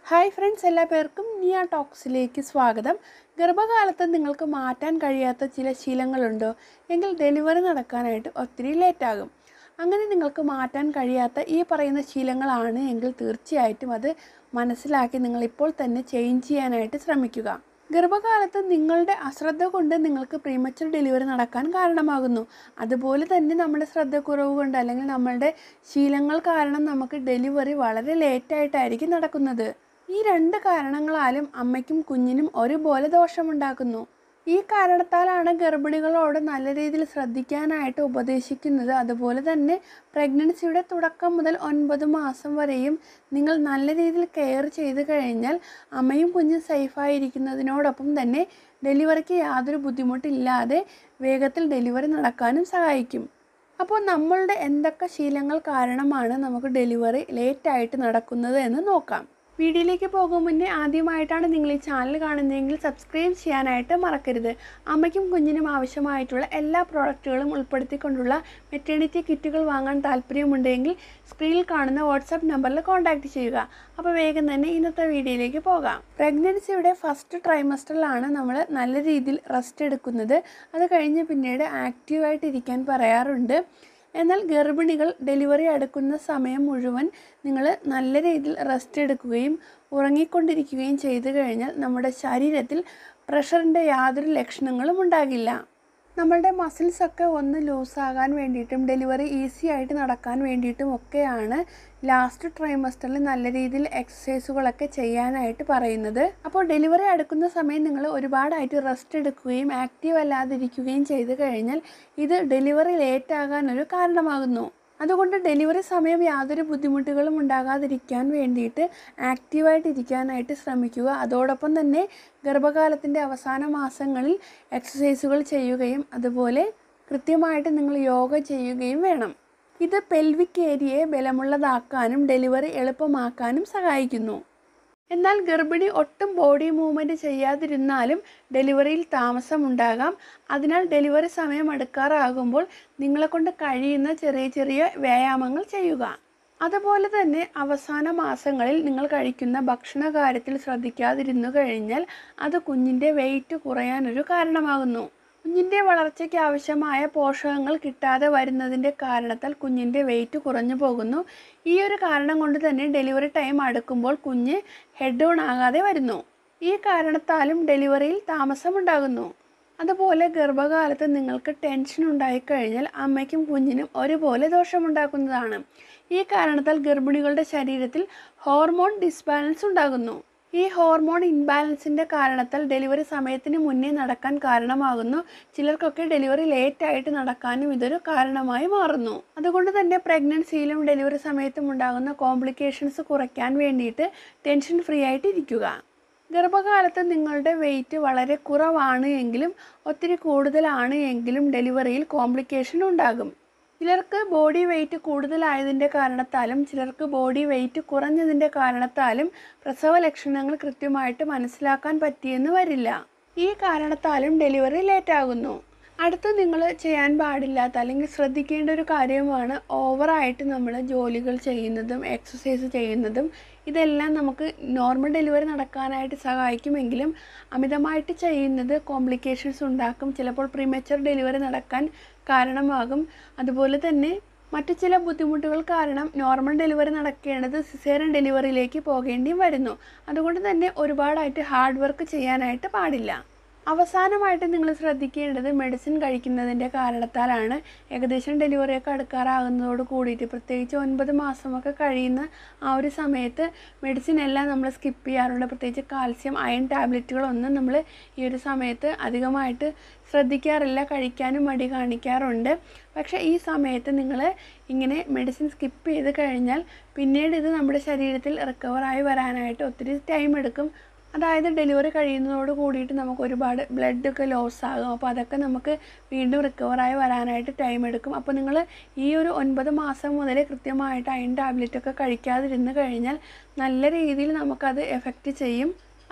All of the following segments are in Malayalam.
ഹായ് ഫ്രണ്ട്സ് എല്ലാ പേർക്കും നിയ ടോക്സിലേക്ക് സ്വാഗതം ഗർഭകാലത്ത് നിങ്ങൾക്ക് മാറ്റാൻ കഴിയാത്ത ചില ശീലങ്ങളുണ്ടോ എങ്കിൽ ഡെലിവറി നടക്കാനായിട്ട് ഒത്തിരി ലേറ്റാകും അങ്ങനെ നിങ്ങൾക്ക് മാറ്റാൻ കഴിയാത്ത ഈ പറയുന്ന ശീലങ്ങളാണ് എങ്കിൽ തീർച്ചയായിട്ടും അത് മനസ്സിലാക്കി നിങ്ങൾ ഇപ്പോൾ തന്നെ ചേഞ്ച് ചെയ്യാനായിട്ട് ശ്രമിക്കുക ഗർഭകാലത്ത് നിങ്ങളുടെ അശ്രദ്ധ കൊണ്ട് നിങ്ങൾക്ക് പ്രീമച്ചർ ഡെലിവറി നടക്കാൻ കാരണമാകുന്നു അതുപോലെ തന്നെ നമ്മുടെ ശ്രദ്ധക്കുറവ് കൊണ്ട് അല്ലെങ്കിൽ നമ്മളുടെ ശീലങ്ങൾ കാരണം നമുക്ക് ഡെലിവറി വളരെ ലേറ്റായിട്ടായിരിക്കും നടക്കുന്നത് ഈ രണ്ട് കാരണങ്ങളാലും അമ്മയ്ക്കും കുഞ്ഞിനും ഒരുപോലെ ദോഷമുണ്ടാക്കുന്നു ഈ കാരണത്താലാണ് ഗർഭിണികളോട് നല്ല രീതിയിൽ ശ്രദ്ധിക്കാനായിട്ട് ഉപദേശിക്കുന്നത് അതുപോലെ തന്നെ പ്രഗ്നൻസിയുടെ തുടക്കം മുതൽ ഒൻപത് മാസം വരെയും നിങ്ങൾ നല്ല രീതിയിൽ കെയർ ചെയ്ത് കഴിഞ്ഞാൽ അമ്മയും കുഞ്ഞും സേഫായിരിക്കുന്നതിനോടൊപ്പം തന്നെ ഡെലിവറിക്ക് യാതൊരു ബുദ്ധിമുട്ടില്ലാതെ വേഗത്തിൽ ഡെലിവറി നടക്കാനും സഹായിക്കും അപ്പോൾ നമ്മളുടെ എന്തൊക്കെ ശീലങ്ങൾ കാരണമാണ് നമുക്ക് ഡെലിവറി ലേറ്റായിട്ട് നടക്കുന്നത് എന്ന് നോക്കാം വീഡിയോയിലേക്ക് പോകും മുന്നേ ആദ്യമായിട്ടാണ് നിങ്ങൾ ഈ ചാനൽ കാണുന്നതെങ്കിൽ സബ്സ്ക്രൈബ് ചെയ്യാനായിട്ട് മറക്കരുത് അമ്മയ്ക്കും കുഞ്ഞിനും ആവശ്യമായിട്ടുള്ള എല്ലാ പ്രോഡക്റ്റുകളും ഉൾപ്പെടുത്തിക്കൊണ്ടുള്ള മെറ്റേണിറ്റി കിറ്റുകൾ വാങ്ങാൻ താല്പര്യമുണ്ടെങ്കിൽ സ്ക്രീനിൽ കാണുന്ന വാട്സാപ്പ് നമ്പറിൽ കോൺടാക്റ്റ് ചെയ്യുക അപ്പോൾ വേഗം തന്നെ ഇന്നത്തെ വീഡിയോയിലേക്ക് പോകാം പ്രഗ്നൻസിയുടെ ഫസ്റ്റ് ട്രൈമസ്റ്ററിലാണ് നമ്മൾ നല്ല രീതിയിൽ റെസ്റ്റ് എടുക്കുന്നത് അത് കഴിഞ്ഞ് പിന്നീട് ആക്റ്റീവായിട്ട് ഇരിക്കാൻ പറയാറുണ്ട് എന്നാൽ ഗർഭിണികൾ ഡെലിവറി അടുക്കുന്ന സമയം മുഴുവൻ നിങ്ങൾ നല്ല രീതിയിൽ റെസ്റ്റ് എടുക്കുകയും ഉറങ്ങിക്കൊണ്ടിരിക്കുകയും ചെയ്തു കഴിഞ്ഞാൽ നമ്മുടെ ശരീരത്തിൽ പ്രഷറിൻ്റെ യാതൊരു ലക്ഷണങ്ങളും ഉണ്ടാകില്ല നമ്മളുടെ മസിൽസൊക്കെ ഒന്ന് ലൂസാകാൻ വേണ്ടിയിട്ടും ഡെലിവറി ഈസി ആയിട്ട് നടക്കാൻ വേണ്ടിയിട്ടും ഒക്കെയാണ് ലാസ്റ്റ് ട്രൈമസ്റ്ററിൽ നല്ല രീതിയിൽ എക്സസൈസുകളൊക്കെ ചെയ്യാനായിട്ട് പറയുന്നത് അപ്പോൾ ഡെലിവറി അടുക്കുന്ന സമയം നിങ്ങൾ ഒരുപാടായിട്ട് റെസ്റ്റ് എടുക്കുകയും ആക്റ്റീവ് അല്ലാതിരിക്കുകയും ചെയ്തു കഴിഞ്ഞാൽ ഇത് ഡെലിവറി ലേറ്റ് ആകാൻ ഒരു കാരണമാകുന്നു അതുകൊണ്ട് ഡെലിവറി സമയം യാതൊരു ബുദ്ധിമുട്ടുകളും ഉണ്ടാകാതിരിക്കാൻ വേണ്ടിയിട്ട് ആക്റ്റീവായിട്ട് ഇരിക്കാനായിട്ട് ശ്രമിക്കുക അതോടൊപ്പം തന്നെ ഗർഭകാലത്തിൻ്റെ അവസാന മാസങ്ങളിൽ എക്സസൈസുകൾ ചെയ്യുകയും അതുപോലെ കൃത്യമായിട്ട് നിങ്ങൾ യോഗ ചെയ്യുകയും വേണം ഇത് പെൽവിക് ഏരിയയെ ബലമുള്ളതാക്കാനും ഡെലിവറി എളുപ്പമാക്കാനും സഹായിക്കുന്നു എന്നാൽ ഗർഭിണി ഒട്ടും ബോഡി മൂവ്മെൻറ്റ് ചെയ്യാതിരുന്നാലും ഡെലിവറിയിൽ താമസമുണ്ടാകാം അതിനാൽ ഡെലിവറി സമയം അടുക്കാറാകുമ്പോൾ നിങ്ങളെക്കൊണ്ട് കഴിയുന്ന ചെറിയ ചെറിയ വ്യായാമങ്ങൾ ചെയ്യുക അതുപോലെ തന്നെ അവസാന മാസങ്ങളിൽ നിങ്ങൾ കഴിക്കുന്ന ഭക്ഷണ കാര്യത്തിൽ ശ്രദ്ധിക്കാതിരുന്നു കഴിഞ്ഞാൽ അത് കുഞ്ഞിൻ്റെ വെയിറ്റ് കുറയാനൊരു കാരണമാകുന്നു കുഞ്ഞിൻ്റെ വളർച്ചയ്ക്ക് ആവശ്യമായ പോഷകങ്ങൾ കിട്ടാതെ വരുന്നതിൻ്റെ കാരണത്താൽ കുഞ്ഞിൻ്റെ വെയിറ്റ് കുറഞ്ഞു പോകുന്നു ഈ ഒരു കാരണം കൊണ്ട് തന്നെ ഡെലിവറി ടൈം അടുക്കുമ്പോൾ കുഞ്ഞ് ഹെഡ് ഡൗൺ ആകാതെ വരുന്നു ഈ കാരണത്താലും ഡെലിവറിയിൽ താമസമുണ്ടാകുന്നു അതുപോലെ ഗർഭകാലത്ത് നിങ്ങൾക്ക് ടെൻഷൻ ഉണ്ടായിക്കഴിഞ്ഞാൽ അമ്മയ്ക്കും കുഞ്ഞിനും ഒരുപോലെ ദോഷമുണ്ടാക്കുന്നതാണ് ഈ കാരണത്താൽ ഗർഭിണികളുടെ ശരീരത്തിൽ ഹോർമോൺ ഡിസ്ബാലൻസ് ഉണ്ടാകുന്നു ഈ ഹോർമോൺ ഇൻബാലൻസിൻ്റെ കാരണത്താൽ ഡെലിവറി സമയത്തിന് മുന്നേ നടക്കാൻ കാരണമാകുന്നു ചിലർക്കൊക്കെ ഡെലിവറി ലേറ്റ് ആയിട്ട് നടക്കാനും ഇതൊരു കാരണമായി മാറുന്നു അതുകൊണ്ട് തന്നെ പ്രഗ്നൻസിയിലും ഡെലിവറി സമയത്തും ഉണ്ടാകുന്ന കോംപ്ലിക്കേഷൻസ് കുറയ്ക്കാൻ വേണ്ടിയിട്ട് ടെൻഷൻ ഫ്രീ ആയിട്ട് ഇരിക്കുക ഗർഭകാലത്ത് നിങ്ങളുടെ വെയിറ്റ് വളരെ കുറവാണ് എങ്കിലും ഒത്തിരി കൂടുതലാണ് എങ്കിലും ഡെലിവറിയിൽ കോംപ്ലിക്കേഷൻ ഉണ്ടാകും ചിലർക്ക് ബോഡി വെയിറ്റ് കൂടുതലായതിൻ്റെ കാരണത്താലും ചിലർക്ക് ബോഡി വെയിറ്റ് കുറഞ്ഞതിൻ്റെ കാരണത്താലും പ്രസവ ലക്ഷണങ്ങൾ കൃത്യമായിട്ട് മനസ്സിലാക്കാൻ പറ്റിയെന്ന് വരില്ല ഈ കാരണത്താലും ഡെലിവറി ലേറ്റ് ആകുന്നു അടുത്ത് നിങ്ങൾ ചെയ്യാൻ പാടില്ലാത്ത അല്ലെങ്കിൽ ശ്രദ്ധിക്കേണ്ട ഒരു കാര്യമാണ് ഓവറായിട്ട് നമ്മൾ ജോലികൾ ചെയ്യുന്നതും എക്സസൈസ് ചെയ്യുന്നതും ഇതെല്ലാം നമുക്ക് നോർമൽ ഡെലിവറി നടക്കാനായിട്ട് സഹായിക്കുമെങ്കിലും അമിതമായിട്ട് ചെയ്യുന്നത് കോംപ്ലിക്കേഷൻസ് ഉണ്ടാക്കും ചിലപ്പോൾ പ്രീമച്ചർ ഡെലിവറി നടക്കാൻ കാരണമാകും അതുപോലെ തന്നെ മറ്റു ചില ബുദ്ധിമുട്ടുകൾ കാരണം നോർമൽ ഡെലിവറി നടക്കേണ്ടത് സിസേറിയൻ ഡെലിവറിയിലേക്ക് പോകേണ്ടിയും വരുന്നു അതുകൊണ്ട് തന്നെ ഒരുപാടായിട്ട് ഹാർഡ് വർക്ക് ചെയ്യാനായിട്ട് പാടില്ല അവസാനമായിട്ട് നിങ്ങൾ ശ്രദ്ധിക്കേണ്ടത് മെഡിസിൻ കഴിക്കുന്നതിൻ്റെ കാരണത്താലാണ് ഏകദേശം ഡെലിവറിയൊക്കെ അടുക്കാറാകുന്നതോട് കൂടിയിട്ട് പ്രത്യേകിച്ച് ഒൻപത് മാസമൊക്കെ കഴിയുന്ന ആ ഒരു സമയത്ത് മെഡിസിൻ എല്ലാം നമ്മൾ സ്കിപ്പ് ചെയ്യാറുണ്ട് പ്രത്യേകിച്ച് കാൽസ്യം അയൺ ടാബ്ലറ്റുകളൊന്നും നമ്മൾ ഈ ഒരു സമയത്ത് അധികമായിട്ട് ശ്രദ്ധിക്കാറില്ല കഴിക്കാനും മടി കാണിക്കാറുണ്ട് പക്ഷേ ഈ സമയത്ത് നിങ്ങൾ ഇങ്ങനെ മെഡിസിൻ സ്കിപ്പ് ചെയ്ത് കഴിഞ്ഞാൽ പിന്നീട് ഇത് നമ്മുടെ ശരീരത്തിൽ റിക്കവറായി വരാനായിട്ട് ഒത്തിരി ടൈം എടുക്കും അതായത് ഡെലിവറി കഴിയുന്നതോട് കൂടിയിട്ട് നമുക്ക് ഒരുപാട് ബ്ലഡ് ഒക്കെ ലോസ് ആകും അപ്പോൾ അതൊക്കെ നമുക്ക് വീണ്ടും റിക്കവറായി വരാനായിട്ട് ടൈം എടുക്കും അപ്പോൾ നിങ്ങൾ ഈ ഒരു ഒൻപത് മാസം മുതൽ കൃത്യമായിട്ട് അയൺ ടാബ്ലറ്റ് ഒക്കെ കഴിക്കാതിരുന്ന് കഴിഞ്ഞാൽ നല്ല രീതിയിൽ നമുക്കത് എഫക്റ്റ് ചെയ്യും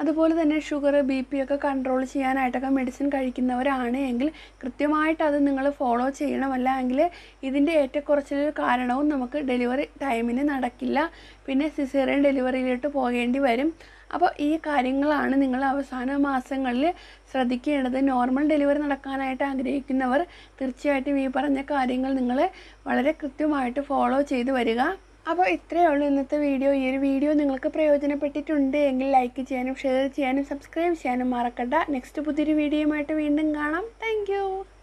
അതുപോലെ തന്നെ ഷുഗർ ബി പി ഒക്കെ കൺട്രോൾ ചെയ്യാനായിട്ടൊക്കെ മെഡിസിൻ കഴിക്കുന്നവരാണ് എങ്കിൽ കൃത്യമായിട്ട് അത് നിങ്ങൾ ഫോളോ ചെയ്യണമല്ല എങ്കിൽ ഇതിൻ്റെ ഏറ്റക്കുറച്ചിൽ കാരണവും നമുക്ക് ഡെലിവറി ടൈമിന് നടക്കില്ല പിന്നെ സിസേറിയൻ ഡെലിവറിയിലോട്ട് പോകേണ്ടി വരും അപ്പോൾ ഈ കാര്യങ്ങളാണ് നിങ്ങൾ അവസാന മാസങ്ങളിൽ ശ്രദ്ധിക്കേണ്ടത് നോർമൽ ഡെലിവറി നടക്കാനായിട്ട് ആഗ്രഹിക്കുന്നവർ തീർച്ചയായിട്ടും ഈ പറഞ്ഞ കാര്യങ്ങൾ നിങ്ങൾ വളരെ കൃത്യമായിട്ട് ഫോളോ ചെയ്ത് വരിക അപ്പോൾ ഇത്രയേ ഉള്ളൂ ഇന്നത്തെ വീഡിയോ ഈ ഒരു വീഡിയോ നിങ്ങൾക്ക് പ്രയോജനപ്പെട്ടിട്ടുണ്ട് എങ്കിൽ ലൈക്ക് ചെയ്യാനും ഷെയർ ചെയ്യാനും സബ്സ്ക്രൈബ് ചെയ്യാനും മറക്കണ്ട നെക്സ്റ്റ് പുതിയൊരു വീഡിയോയുമായിട്ട് വീണ്ടും കാണാം താങ്ക്